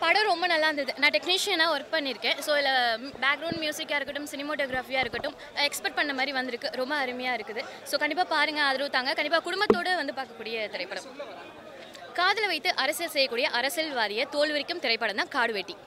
படம் ரொம்ப நல்லா இருந்தது நான் டெக்னீஷியனாக ஒர்க் பண்ணியிருக்கேன் ஸோ இதில் பேக்ரவுண்ட் மியூசிக்காக இருக்கட்டும் சினிமோட்டோகிராஃபியாக இருக்கட்டும் எக்ஸ்பெக்ட் பண்ண மாதிரி வந்திருக்கு ரொம்ப அருமையாக இருக்குது ஸோ கண்டிப்பாக பாருங்கள் ஆதரவு தாங்க கண்டிப்பாக குடும்பத்தோடு வந்து பார்க்கக்கூடிய திரைப்படம் காதலை வைத்து அரசியல் செய்யக்கூடிய அரசியல்வாதியை தோல்விக்கும் திரைப்படம் தான் Kaduvetti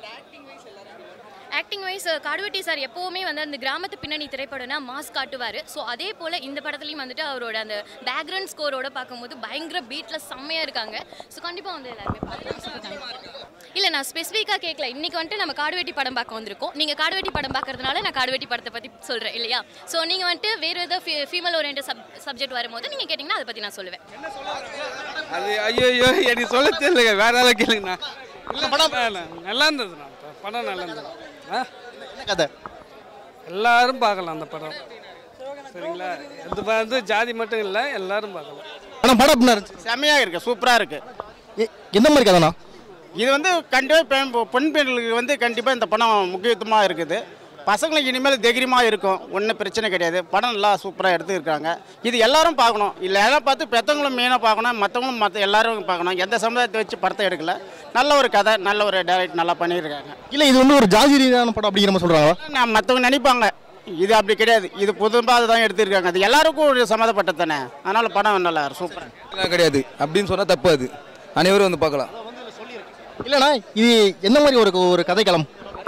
acting wise Kaduvetti sir எப்போவுமே வந்து அந்த கிராமத்து பின்னணி திரைப்படம்னா மாஸ் காட்டுவார் ஸோ அதே போல் இந்த படத்துலையும் வந்துட்டு அவரோட அந்த பேக்ரவுண்ட் ஸ்கோரோட பார்க்கும்போது பயங்கர பீட்டில் செம்மையாக இருக்காங்க ஸோ கண்டிப்பாக வந்து எல்லாருமே பார்க்கலாம் இல்லை நான் ஸ்பெசிஃபிக்காக கேட்கல இன்றைக்கி வந்துட்டு நம்ம காடுவெட்டி படம் பார்க்க வந்திருக்கோம் நீங்கள் காடுவெட்டி படம் பார்க்கறதுனால நான் காடுவெட்டி படத்தை பற்றி சொல்கிறேன் இல்லையா ஸோ நீங்கள் வந்துட்டு வேறு ஏதாவது ஃபீமேல் ஓரியன்ட் சப் சப்ஜெக்ட் வரும்போது நீங்கள் கேட்டிங்கன்னா அதை பற்றி நான் சொல்லுவேன் அது ஐயோ ஐயோ எனக்கு சொல்ல தெரியலங்க வேற ஏதாவது கேளுங்கண்ணா இல்லை படம் நல்லா இருந்ததுண்ணா படம் நல்லா இருந்தது ஆ என்ன கதை எல்லாரும் பார்க்கலாம் அந்த படம் சரிங்களா இது வந்து ஜாதி மட்டும் இல்லை எல்லாரும் பார்க்கலாம் ஆனால் படம் எப்படி இருந்துச்சு செம்மையாக இருக்குது சூப்பராக இருக்குது எ- எந்த மாதிரி கதைண்ணா இது வந்து கண்டிப்பாக பெண் பெண் பெண்களுக்கு வந்து கண்டிப்பாக இந்த படம் முக்கியத்துவமாக இருக்குது பசங்களுக்கு இனிமேல் தைரியமாக இருக்கும் ஒன்றும் பிரச்சனை கிடையாது படம் நல்லா சூப்பராக எடுத்துருக்காங்க இது எல்லாரும் பார்க்கணும் இல்லை எல்லாம் பார்த்து பெற்றவங்களும் மெயினாக பார்க்கணும் மற்றவங்களும் மற்ற எல்லாரும் பார்க்கணும் எந்த சமுதாயத்தை வச்சு படத்தை எடுக்கல நல்ல ஒரு கதை நல்ல ஒரு டைரக்ட் நல்லா பண்ணியிருக்காங்க இல்லை இது வந்து ஒரு ஜாதி ரீதியான படம் அப்படிங்கிற மாதிரி சொல்கிறாங்களா நான் மற்றவங்க நினைப்பாங்க இது அப்படி கிடையாது இது புதும்பாக தான் எடுத்திருக்காங்க அது எல்லாருக்கும் ஒரு சம்மந்தப்பட்டது தானே அதனால் படம் நல்லா சூப்பராக அதெல்லாம் கிடையாது அப்படின்னு சொன்னால் தப்பு அது அனைவரும் வந்து பார்க்கலாம் இல்லைண்ணா இது எந்த மாதிரி ஒரு ஒரு கதைக்களம்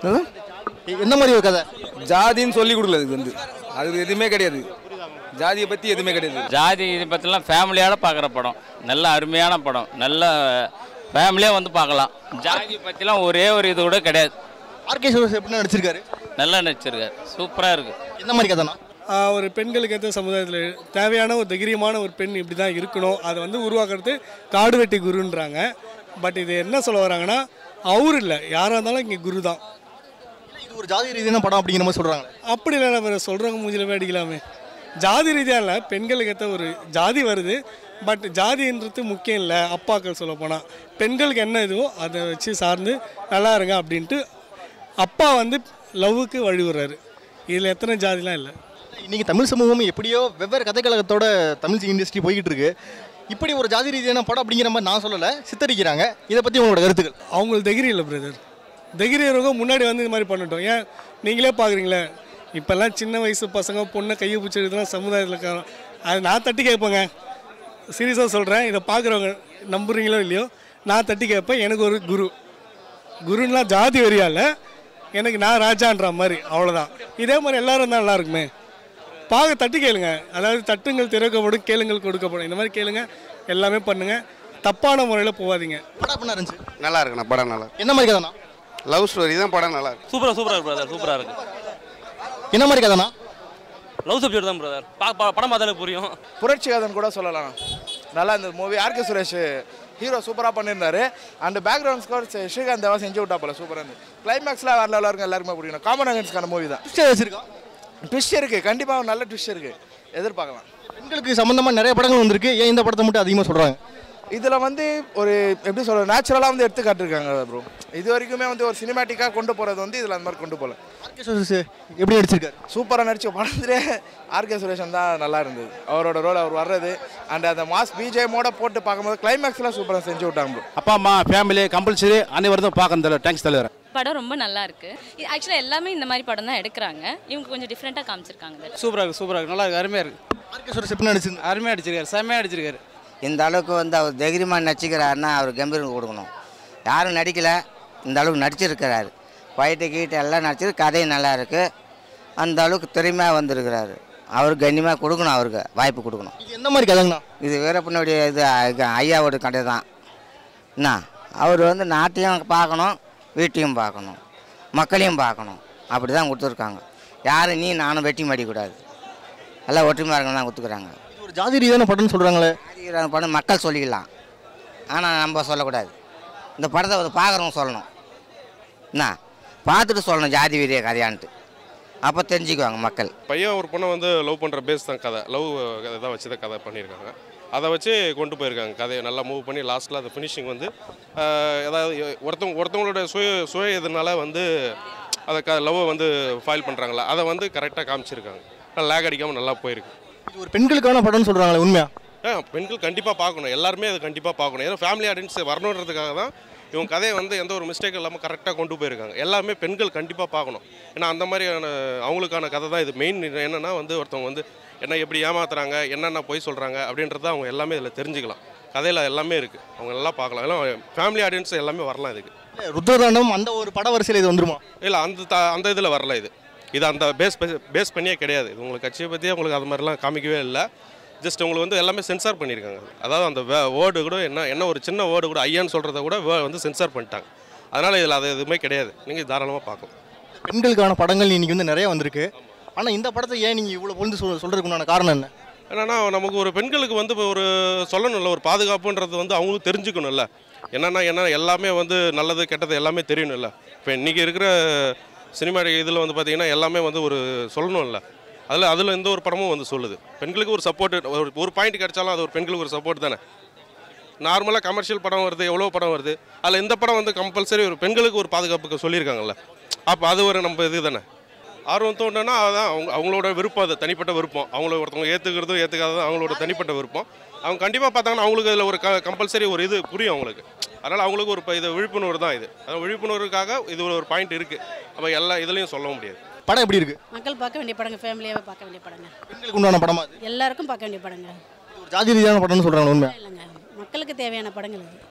எ- எந்த மாதிரி ஒரு கதை ஜாதின்னு சொல்லி கொடுக்கல இது வந்து அது எதுவுமே கிடையாது ஜாதியை பற்றி எதுவுமே கிடையாது ஜாதி இதை பற்றிலாம் ஃபேமிலியோட பார்க்குற படம் நல்ல அருமையான படம் நல்ல ஃபேமிலியாக வந்து பார்க்கலாம் ஜாதி பற்றிலாம் ஒரே ஒரு இது கூட கிடையாது ஆர்கே சுரேஷ் எப்படி நடிச்சிருக்காரு நல்லா நடிச்சிருக்காரு சூப்பராக இருக்குது எந்த மாதிரி கதைண்ணா ஆஹ் ஒரு பெண்களுக்கு ஏற்ற சமுதாயத்தில் தேவையான ஒரு தைரியமான ஒரு பெண் இப்படி தான் இருக்கணும் அதை வந்து உருவாக்குறது காடு வெட்டி குருன்றாங்க பட் இது என்ன சொல்ல வராங்கன்னா அவர் இல்லை யாராக இருந்தாலும் இங்கே குரு தான் இது ஒரு ஜாதி ரீதியான படம் அப்படிங்கிற மாதிரி சொல்கிறாங்க அப்படி இல்லை நம்ம சொல்கிறவங்க மூஞ்சில போய் அடிக்கலாமே ஜாதி ரீதியாக இல்லை பெண்களுக்கு ஏற்ற ஒரு ஜாதி வருது பட் ஜாதின்றது முக்கியம் இல்லை அப்பாக்கள் சொல்ல போனால் பெண்களுக்கு என்ன இதுவோ அதை வச்சு சார்ந்து நல்லா இருங்க அப்படின்ட்டு அப்பா வந்து லவ்வுக்கு வழிவிடுறாரு இதில் எத்தனை ஜாதிலாம் இல்லை இன்னைக்கு தமிழ் சமூகம் எப்படியோ வெவ்வேறு கதைக்கழகத்தோட தமிழ் இண்டஸ்ட்ரி போய்கிட்டு இருக்கு இப்படி ஒரு ஜாதி ரீதியான படம் அப்படிங்கிற மாதிரி நான் சொல்லலை சித்தரிக்கிறாங்க இதை பற்றி உங்களோட கருத்துக்கள் அவங்களுக்கு தைரியம் இல்லை பிரதர் தைரியம் இருக்கவங்க முன்னாடி வந்து இது மாதிரி பண்ணட்டும் ஏன் நீங்களே பார்க்குறீங்களே இப்போல்லாம் சின்ன வயசு பசங்க பொண்ணை கையை பிடிச்சிருக்கலாம் சமுதாயத்தில் இருக்காங்க அது நான் தட்டி கேட்பேங்க சீரியஸாக சொல்கிறேன் இதை பார்க்குறவங்க நம்புறீங்களோ இல்லையோ நான் தட்டி கேட்பேன் எனக்கு ஒரு குரு குருன்னா ஜாதி வரியால எனக்கு நான் ராஜான்ற மாதிரி அவ்வளோதான் இதே மாதிரி எல்லாரும் இருந்தால் நல்லா இருக்குமே பார்க்க தட்டி கேளுங்க அதாவது தட்டுங்கள் திறக்கப்படும் கேளுங்கள் கொடுக்கப்படும் இந்த மாதிரி கேளுங்க எல்லாமே பண்ணுங்க தப்பான முறையில் போகாதீங்க படம் எப்படி இருந்துச்சு நல்லா இருக்குண்ணா படம் நல்லா என்ன மாதிரி கதைண்ணா லவ் ஸ்டோரி தான் படம் நல்லா இருக்கு சூப்பராக சூப்பராக இருக்கு பிரதர் சூப்பராக இருக்கு என்ன மாதிரி கதைண்ணா லவ் சப்ஜெக்ட் தான் பிரதர் படம் பார்த்தாலே புரியும் புரட்சிகாதன் கூட சொல்லலாம் நல்லா இருந்தது மூவி ஆர்கே சுரேஷ் ஹீரோ சூப்பராக பண்ணியிருந்தாரு and background score Srikanth Deva செஞ்சு விட்டா போல சூப்பராக இருந்தது கிளைமேக்ஸில் வேறு லெவலாக இருக்கும் எல்லாருக்குமே பிடிக்கும் காமன் அகன்ஸ்க்கான மூவி தான் ட்விஸ்ட் வச்சிருக்கா ட்விஸ்ட் இருக்குது கண்டிப்பாக நல்ல ட்விஸ்ட் இருக்குது எதிர்பார்க்கலாம் பெண்களுக்கு சம்மந்தமாக நிறைய படங்கள் வந்திருக்கு ஏன் இந்த படத்தை மட்டும் அதிகமாக சொல்கிறாங்க இதில் வந்து ஒரு எப்படி சொல்ற நேச்சுரலாக வந்து எடுத்து காட்டிருக்காங்க ப்ரோ இது வரைக்குமே வந்து ஒரு சினிமேட்டிக்காக கொண்டு போகிறது வந்து இதில் அந்த மாதிரி கொண்டு போகல ஆர்கே சுரேஷ் எப்படி நடிச்சிருக்காரு சூப்பராக நடிச்ச படத்துலேயே ஆர்கே சுரேஷன் தான் நல்லா இருந்தது அவரோட ரோல் அவர் வர்றது அண்ட் அந்த மாஸ் பிஜேமோட போட்டு பார்க்கும்போது கிளைமேக்ஸ்லாம் சூப்பராக செஞ்சு விட்டாங்க ப்ரோ அப்பா அம்மா ஃபேமிலி கம்பல்சரி அனைவரும் பார்க்கணும் தலைவர் தேங்க்ஸ் தலைவர் படம் ரொம்ப நல்லா இருக்கு ஆக்சுவலாக எல்லாமே இந்த மாதிரி படம் தான் எடுக்கிறாங்க இவங்க கொஞ்சம் டிஃப்ரெண்ட்டாக காமிச்சிருக்காங்க சூப்பராக இருக்கு சூப்பராக இருக்கு நல்லா இருக்கு அருமையாக இருக்கு ஆர்கே சுரேஷ் எப்படி நடிச்சிருந்தா அருமையாக அடிச்சிருக்காரு செம்மையாக அடிச்சிருக்காரு இந்த அளவுக்கு வந்து அவர் தைரியமாக நடிச்சுக்கிறாருன்னா அவர் கம்பீரம் கொடுக்கணும் யாரும் நடிக்கலை இந்த அளவுக்கு நடிச்சிருக்கிறாரு ஃபைட்டு கீட்டு எல்லாம் நடிச்சிரு கதையும் நல்லா இருக்குது அந்த அளவுக்கு திறமையாக வந்திருக்கிறாரு அவர் கண்ணியமாக கொடுக்கணும் அவருக்கு வாய்ப்பு கொடுக்கணும் இது எந்த மாதிரி கதைங்கண்ணா இது வீரப்பனுடைய இது ஐ- ஐயாவோட கதை தான் என்ன அவர் வந்து நாட்டையும் பார்க்கணும் வீட்டையும் பார்க்கணும் மக்களையும் பார்க்கணும் அப்படி தான் கொடுத்துருக்காங்க யாரும் நீ நானும் வெட்டி மாடிக்கூடாது எல்லாம் ஒற்றுமையாக இருக்கணும் தான் கொடுத்துக்குறாங்க இது ஒரு ஜாதி ரீதியான படம்னு சொல்கிறாங்களே ஜாதிகரான படம் மக்கள் சொல்லிக்கலாம் ஆனால் நம்ம சொல்லக்கூடாது இந்த படத்தை வந்து பார்க்குறவங்க சொல்லணும் என்ன பார்த்துட்டு சொல்லணும் ஜாதி வீரிய கதையான்ட்டு அப்போ தெரிஞ்சுக்குவாங்க மக்கள் பையன் ஒரு பொண்ணை வந்து லவ் பண்ணுற பேஸ் தான் கதை லவ் கதை தான் வச்சு தான் கதை பண்ணியிருக்காங்க அதை வச்சு கொண்டு போயிருக்காங்க கதையை நல்லா மூவ் பண்ணி லாஸ்ட்டில் அந்த ஃபினிஷிங் வந்து ஆஹ், ஏதாவது ஒருத்தவங்க ஒருத்தவங்களோட சுய சுய இதனால வந்து அதை க லவ்வை வந்து ஃபைல் பண்ணுறாங்களா அதை வந்து கரெக்டாக காமிச்சிருக்காங்க லேக் அடிக்காமல் நல்லா போயிருக்கு இது ஒரு பெண்களுக்கான படம்னு சொல்கிறாங்களே உண்மையா ஆ பெண்கள் கண்டிப்பாக பார்க்கணும் எல்லாருமே அதை கண்டிப்பாக பார்க்கணும் ஏன்னா ஃபேமிலி ஆடியன்ஸ் வரணுன்றதுக்காக தான் இவங்க கதையை வந்து எந்த ஒரு மிஸ்டேக் இல்லாமல் கரெக்டாக கொண்டு போயிருக்காங்க எல்லாமே பெண்கள் கண்டிப்பாக பார்க்கணும் ஏன்னா அந்த மாதிரியான அவங்களுக்கான கதை தான் இது மெயின் என்னென்னா வந்து ஒருத்தவங்க வந்து என்ன எப்படி ஏமாத்துறாங்க என்னென்ன பொய் சொல்கிறாங்க அப்படின்றத அவங்க எல்லாமே இதில் தெரிஞ்சுக்கலாம் கதையில் எல்லாமே இருக்குது அவங்க நல்லா பார்க்கலாம் எல்லாம் ஃபேமிலி ஆடியன்ஸ் எல்லாமே வரலாம் இதுக்கு இல்ல, ருத்ரதாண்டம் அந்த ஒரு பட வரிசையில் இது வந்துருமா இல்லை அந்த த- அந்த இதில் வரல இது இது அந்த பேஸ் பேஸ் பண்ணியே கிடையாது இது உங்களுக்கு கட்சியை பற்றியே உங்களுக்கு அது மாதிரிலாம் காமிக்கவே இல்லை ஜஸ்ட் உங்களுக்கு வந்து எல்லாமே சென்சார் பண்ணியிருக்காங்க அதாவது அந்த வேர்டு கூட என்ன என்ன ஒரு சின்ன வேர்டு கூட ஐயான்னு சொல்கிறத கூட வே- வந்து சென்சார் பண்ணிட்டாங்க அதனால் இதில் அது எதுவுமே கிடையாது நீங்கள் தாராளமாக பார்க்கலாம் பெண்களுக்கான படங்கள் இன்னைக்கு வந்து நிறைய வந்திருக்கு ஆனால் இந்த படத்தை ஏன் நீங்கள் இவ்வளோ பொழுது சொல் சொல்கிறதுக்கு உண்டான காரணம் என்ன என்னன்னா நமக்கு ஒரு பெண்களுக்கு வந்து இப்போ ஒரு சொல்லணும்ல ஒரு பாதுகாப்புன்றது வந்து அவங்களும் தெரிஞ்சுக்கணும்ல என்னன்னா என்ன எல்லாமே வந்து நல்லது கெட்டது எல்லாமே தெரியணும்ல இப்போ இன்றைக்கி இருக்கிற சினிமா இதில் வந்து பார்த்தீங்கன்னா எல்லாமே வந்து ஒரு சொல்லணும்ல அதில் அதில் எந்த ஒரு படமும் வந்து சொல்லுது பெண்களுக்கு ஒரு சப்போர்ட் ஒரு ஒரு பாயிண்ட் கிடைச்சாலும் அது ஒரு பெண்களுக்கு ஒரு சப்போர்ட் தானே நார்மலாக கமர்ஷியல் படம் வருது எவ்வளோ படம் வருது அதில் இந்த படம் வந்து கம்பல்சரி ஒரு பெண்களுக்கு ஒரு பாதுகாப்புக்கு சொல்லியிருக்காங்கல்ல அப்போ அது ஒரு நம்ம இது தானே ஆர்வம் தோணுன்னா அதான் அவங்க அவங்களோட விருப்பம் அது தனிப்பட்ட விருப்பம் அவங்கள ஒருத்தவங்க ஏற்றுக்கிறதும் ஏற்றுக்காததும் அவங்களோட தனிப்பட்ட விருப்பம் அவங்க கண்டிப்பாக பார்த்தாங்கன்னா அவங்களுக்கு இதில் ஒரு க கம்பல்சரி ஒரு இது புரியும் அவங்களுக்கு அதனால் அவங்களுக்கு ஒரு இப்போ இது விழிப்புணர்வு தான் இது அதான் விழிப்புணர்வுக்காக இது ஒரு பாயிண்ட் இருக்குது அப்போ எல்லா இதுலேயும் சொல்ல முடியாது படம் எப்படி இருக்கு மக்கள் பார்க்க வேண்டிய படங்க ஃபேமிலியாகவே பார்க்க வேண்டிய படங்க பெண்களுக்கு உண்டான படமா இது எல்லாருக்கும் பார்க்க வேண்டிய படங்க ஒரு ஜாதி ரீதியான படம்னு சொல்கிறாங்க உண்மை இல்லைங்க மக்களுக்கு தேவையான படங்கள் இது